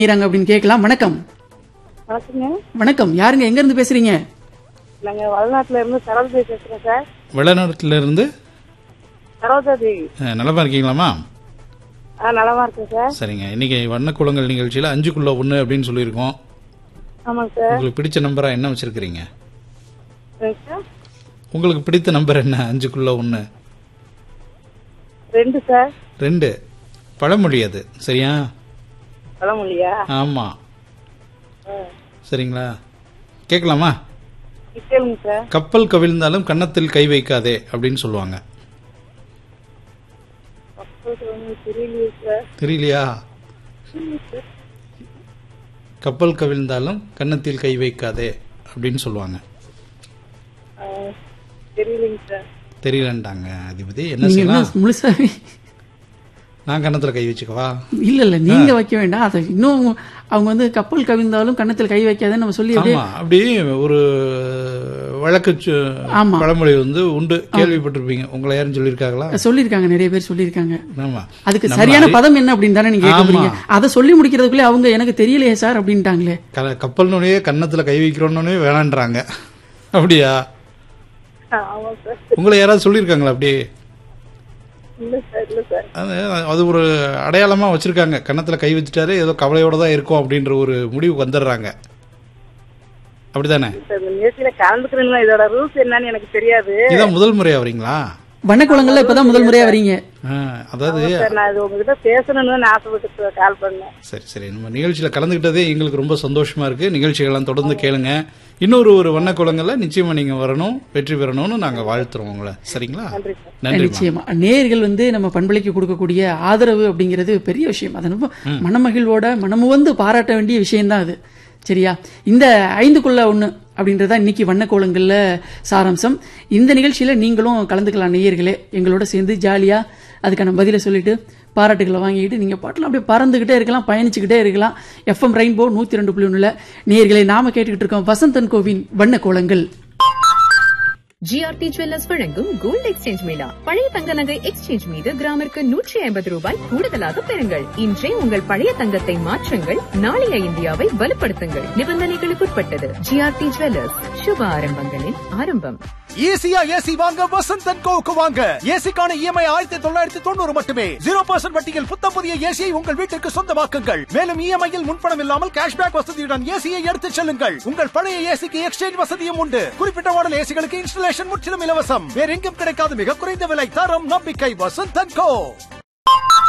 செய்றாங்க அப்படின்னு கேட்கலாம் வணக்கம் வணக்கங்க வணக்கம் யாருங்க எங்க இருந்து பேசுறீங்க நாங்க வடநாட்டுல இருந்து சரோஜா பேசுறோம் சார் வெளிநாட்டுல இருந்து சரோஜா தேவி அஹ், நலமா இருக்கீங்களாமா ஆ நலமா இருக்கேன் சார் சரிங்க இன்னைக்கு வண்ணக்குளங்கள் நிகழ்ச்சியில அஞ்சுக்குள்ள ஒண்ணு அப்படின்னு சொல்லியிருக்கோம் ஆமாங்க சார் உங்களுக்கு பிடிச்ச நம்பரா என்ன வச்சிருக்கிறீங்க சரிங்க சார் உங்களுக்கு பிடித்த நம்பர் என்ன அஞ்சுக்குள்ள ஒண்ணு ரெண்டு சார் ரெண்டு பழமொழி அது சரியா பழமொழியா ஆமா சரிங்களா கேட்கலாமா கேளுங்க சார் கப்பல் கவிழ்ந்தாலும் கன்னத்தில் கை வைக்காதே அப்படின்னு சொல்லுவாங்க அப்போது ஒண்ணும் தெரியலையே சார் தெரியலையா கப்பல் கவிழ்ந்தாலும் கன்னத்தில் கை வைக்காதே அப்படின்னு சொல்லுவாங்க ஆ, தெரியலைங்க சார் தெரியலன்ட்டாங்க அதிபதி என்ன நீங்க என்ன செய்யலாம் முழுசாவே நான் கன்னத்துல கை வச்சுக்கவா இல்ல இல்ல நீங்க வைக்க வேண்டாம் அதை இன்னும் அவங்க வந்து கப்பல் கவிழ்ந்தாலும் கன்னத்தில் கை வைக்காதன்னு நம்ம சொல்லி அப்படியே ஆமா அப்படி ஒரு வழக்கு சு- ஆமா. பழமொழி வந்து உண்டு கேள்விப்பட்டிருப்பீங்க உங்களை யாரும் சொல்லியிருக்காங்களா சொல்லியிருக்காங்க நிறைய பேர் சொல்லியிருக்காங்க ஆமா அதுக்கு நம்ம சரியான அறி- பதம் என்ன அப்படின்னு தானே நீங்க கேட்க ஆமா. போறீங்க அதை சொல்லி முடிக்கிறதுக்குள்ளே அவங்க எனக்கு தெரியலையே சார் அப்படின்ட்டாங்களே க- கப்பல்னுடைய கன்னத்துல கை வைக்கிறோன்னு வேணான்றாங்க அப்படியா ஆமா சார் உங்களை யாராவது சொல்லியிருக்காங்களா அப்படி இல்ல சார் இல்ல சார் அது அது ஒரு அடையாளமா வச்சிருக்காங்க கன்னத்துல கை வச்சுட்டாரு ஏதோ கவலையோட தான் இருக்கும் அப்படின்ற ஒரு முடிவுக்கு வந்துடுறாங்க அப்படிதானே சார் இந்த நிகழ்ச்சியில கலந்துக்கிறீங்களா இதோட ரூல்ஸ் என்னன்னு எனக்கு தெரியாது இதான் முதல் முறையா வரீங்களா வண்ணக்குளங்கள்ல இப்பதான் முதல் முறையா வரீங்க ஆ, அதாவது சார் நான் இது உங்ககிட்ட பேசணும்னு நான் ஆசைப்பட்டு கால் பண்ணேன் சரி சரி நம்ம நிகழ்ச்சியில கலந்துக்கிட்டதே எங்களுக்கு ரொம்ப சந்தோஷமா இருக்கு நிகழ்ச்சிகள்லாம் தொடர்ந்து கேளுங்க இன்னொரு ஒரு வண்ணக்குளங்கள்ல நிச்சயமா நீங்க வரணும் வெற்றி பெறணும்னு நாங்க வாழ்த்துறோம் உங்களை சரிங்களா நன்றி சார் நன்றி நிச்சயமா நேர்கள் வந்து நம்ம பண்பலைக்கு கொடுக்கக்கூடிய ஆதரவு அப்படிங்கிறது பெரிய விஷயம் அது ரொம்ப மனமகிழ்வோட மனமு வந்து பாராட்ட வேண்டிய விஷயம்தான் அது சரியா இந்த ஐந்துக்குள்ள ஒண்ணு அப்படின்றதா இன்னைக்கு வண்ணக்கோலங்கள்ல சாராம்சம் இந்த நிகழ்ச்சியில நீங்களும் கலந்துக்கலாம் நேயர்களே எங்களோட சேர்ந்து ஜாலியா அதுக்கான பதிலை சொல்லிட்டு பாராட்டுகளை வாங்கிட்டு நீங்க பாட்டெல்லாம் அப்படியே பறந்துகிட்டே இருக்கலாம் பயணிச்சுக்கிட்டே இருக்கலாம் எஃப்எம் ரெயின்போ நூத்தி ரெண்டு புள்ளி ஒண்ணுல நேயர்களை நாம கேட்டுக்கிட்டு இருக்கோம் வசந்தன் கோவின் வண்ணக்கோலங்கள் ஜிஆர்டி ஜுவல்லர்ஸ் வழங்கும் கோல்ட் எக்ஸ்சேஞ்ச் மேளா பழைய தங்க நகை எக்ஸ்சேஞ்ச் மீது கிராமிற்கு நூற்றி ஐம்பது ரூபாய் கூடுதலாக பெறுங்கள் இன்றே உங்கள் பழைய தங்கத்தை மாற்றுங்கள் நாளைய இந்தியாவை வலுப்படுத்துங்கள் நிபந்தனைகளுக்குட்பட்டது ஜிஆர்டி ஜுவல்லர்ஸ் சுப ஆரம்பங்களின் ஆரம்பம் ஈஸியா ஏசி வாங்க வசந்த் அண்ட் கோவுக்கு வாங்க ஏசிக்கான இஎம்ஐ ஆயிரத்தி தொள்ளாயிரத்தி தொண்ணூறு மட்டுமே ஜீரோ பர்சன்ட் வட்டியில் புத்தம் புதிய ஏசியை உங்கள் வீட்டிற்கு சொந்தமாக்குங்கள் மேலும் இஎம்ஐயில் முன்பணம் இல்லாமல் கேஷ்பேக் வசதியுடன் ஏசியை எடுத்துச் செல்லுங்கள் உங்கள் பழைய ஏசிக்கு எக்ஸ்சேஞ்ச் வசதியும் உண்டு குறிப்பிட்ட மாடல் ஏசிகளுக்கு இன்ஸ்டலேஷன் முற்றிலும் இலவசம் வேற எங்கும் கிடைக்காத மிக குறைந்த விலை தரம் நம்பிக்கை வசந்த் அண்ட் கோ